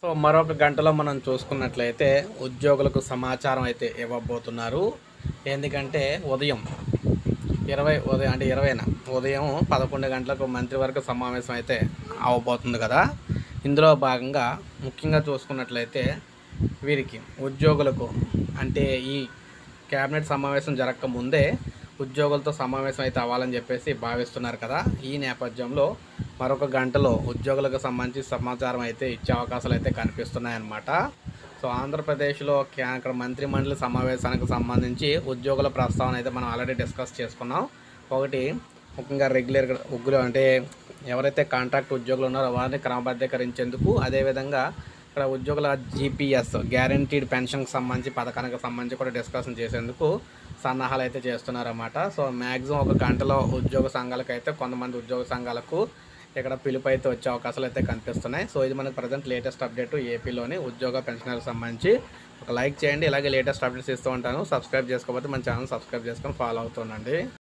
so మరొక గంటలో మనం చూసుకున్నట్లయితే ఉద్యోగులకు సమాచారం అయితే ఇవ్వబోతున్నారు ఎందుకంటే ఉదయం ఇరవై ఉదయం అంటే ఇరవైన ఉదయం పదకొండు గంటలకు మంత్రివర్గ సమావేశం అయితే అవబోతుంది కదా ఇందులో భాగంగా ముఖ్యంగా చూసుకున్నట్లయితే వీరికి ఉద్యోగులకు అంటే ఈ క్యాబినెట్ సమావేశం జరగక ముందే ఉద్యోగులతో సమావేశం అయితే అవ్వాలని చెప్పేసి భావిస్తున్నారు కదా ఈ నేపథ్యంలో మరొక గంటలో ఉద్యోగులకు సంబంధించి సమాచారం అయితే ఇచ్చే అవకాశాలు అయితే కనిపిస్తున్నాయన్నమాట సో ఆంధ్రప్రదేశ్లో క్యా- ఇక్కడ మంత్రి మండలి సమావేశానికి సంబంధించి ఉద్యోగుల ప్రస్తావన అయితే మనం ఆల్రెడీ డిస్కస్ చేసుకున్నాం ఒకటి ముఖ్యంగా రెగ్యులర్గా ఉగ్గులు అంటే ఎవరైతే కాంట్రాక్ట్ ఉద్యోగులు ఉన్నారో వారిని క్రమబద్ధీకరించేందుకు అదేవిధంగా ఇక్కడ ఉద్యోగుల జీపీఎస్ గ్యారంటీడ్ పెన్షన్కి సంబంధించి పథకానికి సంబంధించి కూడా డిస్కషన్ చేసేందుకు సన్నాహాలు అయితే చేస్తున్నారన్నమాట సో మ్యాక్సిమం ఒక గంటలో ఉద్యోగ సంఘాలకు అయితే కొంతమంది ఉద్యోగ సంఘాలకు ఇక్కడ పిలుపు అయితే వచ్చే అవకాశాలు అయితే కనిపిస్తున్నాయి సో ఇది మనకు ప్రజెంట్ లేటెస్ట్ అప్డేట్ ఏపీలోని ఉద్యోగ పెన్షనర్కి సంబంధించి ఒక లైక్ చేయండి ఇలాగే లేటెస్ట్ అప్డేట్స్ ఇస్తూ ఉంటాను సబ్స్క్రైబ్ చేసుకోకపోతే మన ఛానల్ సబ్స్క్రైబ్ చేసుకొని ఫాలో అవుతుండండి